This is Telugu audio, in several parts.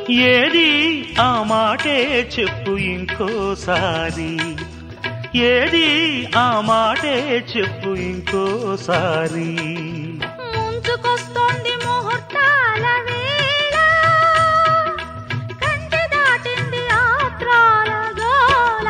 ఏది ఆ మాటే చెప్పు ఇంకోసారి ఏది ఆ మాటే చెప్పు ఇంకోసారి ముంచుకొస్తోంది ముహూర్తాల వేళ కంటి దాటింది ఆత్రాల గోల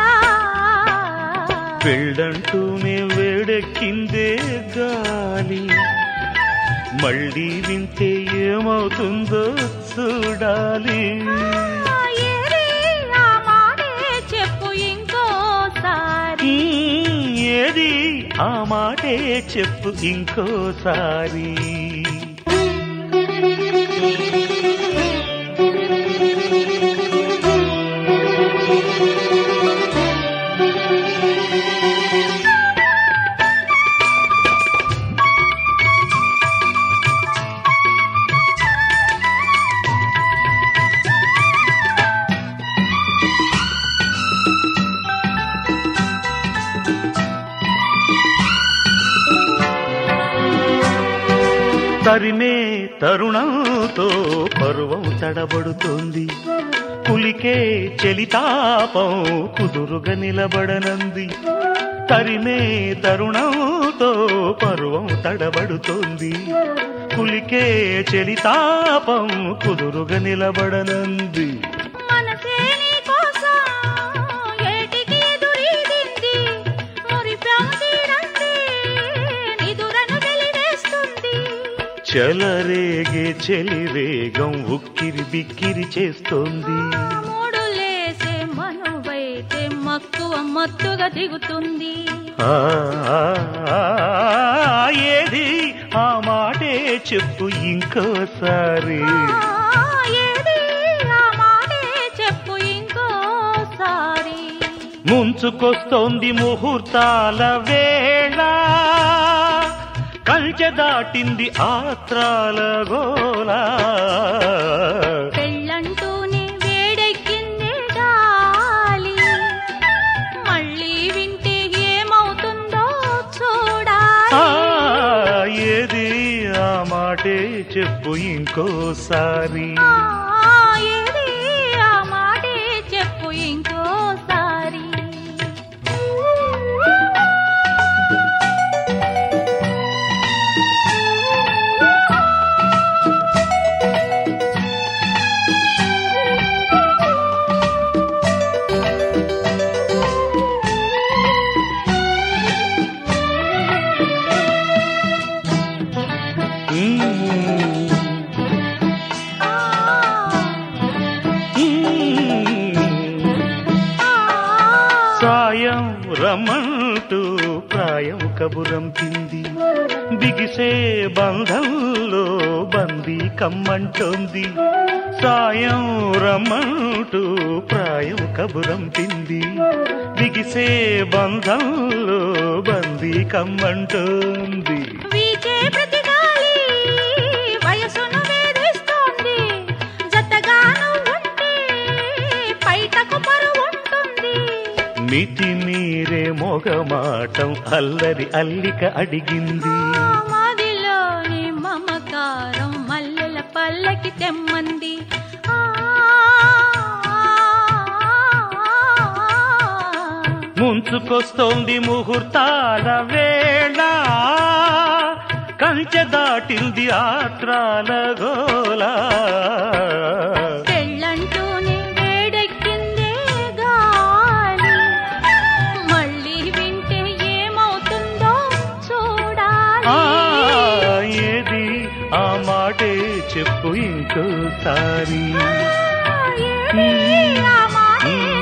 పెళ్ళంటూనే వేడెక్కిందే గాలి మళ్ళీ వింటే ఏమవుతుందో చూడాలి ఏది ఆ మాటే చెప్పు ఇంకోసారి ఉమ్, ఏది ఆ మాటే చెప్పు ఇంకోసారి తరిమే తరుణంతో పరువం తడబడుతోంది పులికే చెలితాపం కుదురుగా నిలబడనంది తరిమే తరుణంతో పరువం తడబడుతోంది పులికే చెలితాపం కుదురుగా నిలబడనంది మనసే నీ కోసం ఏటికి ఎదురీదింది మురిపాం తీరంది నిదురను వెలివేస్తుంది చలరేగే చెలివేగం ఉక్కిరి బిక్కిరి చేస్తోంది మూడులేసే మనువైతే మక్కువ మత్తుగా దిగుతుంది ఆ, ఆ, ఆ, ఏది ఆ మాటే చెప్పు ఇంకోసారి ఆ, ఏది ఆ మాటే చెప్పు ఇంకోసారి ముంచుకొస్తోంది ముహూర్తాల వేళ కంచె దాటింది ఆత్రాల గోల పెళ్ళంటూనే వేడెక్కిందే గాలి మళ్ళీ వింటే ఏమవుతుందో ఆ, చూడాలి ఏది ఆ మాటే చెప్పు ఇంకోసారి ఆ, ఏది ఆ మాటే చెప్పు ఇంకోసారి మ్మ్. ఆ, మ్మ్. ఆ, సాయం రమ్మంటూ ప్రాయం కబురంపింది బిగిసే బంధంలో బందీ కమ్మంటోంది సాయం రమ్మంటూ ప్రాయం కబురంపింది బిగిసే బంధంలో బందీ కమ్మంటోంది వీచే ప్రతి గాలి వయసును వేధిస్తోంది జతగాను ఉంటే పైటకు పరువుంటుంది మితి మీరే మొగమాటం అల్లరి అల్లిక అడిగింది ఆ మదిలోని మమకారం మల్లెల పల్లకి తెమ్మంది ఆ, ముంచుకొస్తోంది ముహూర్తాల వేళ కంచె దాటింది ఆత్రాల గోల పెళ్ళంటూనే వేడెక్కిందే గాలి మళ్ళీ వింటే ఏమవుతుందో ఆ, చూడాలి ఏది ఆ మాటే చెప్పు ఇంకోసారి ఏది ఆ మాటే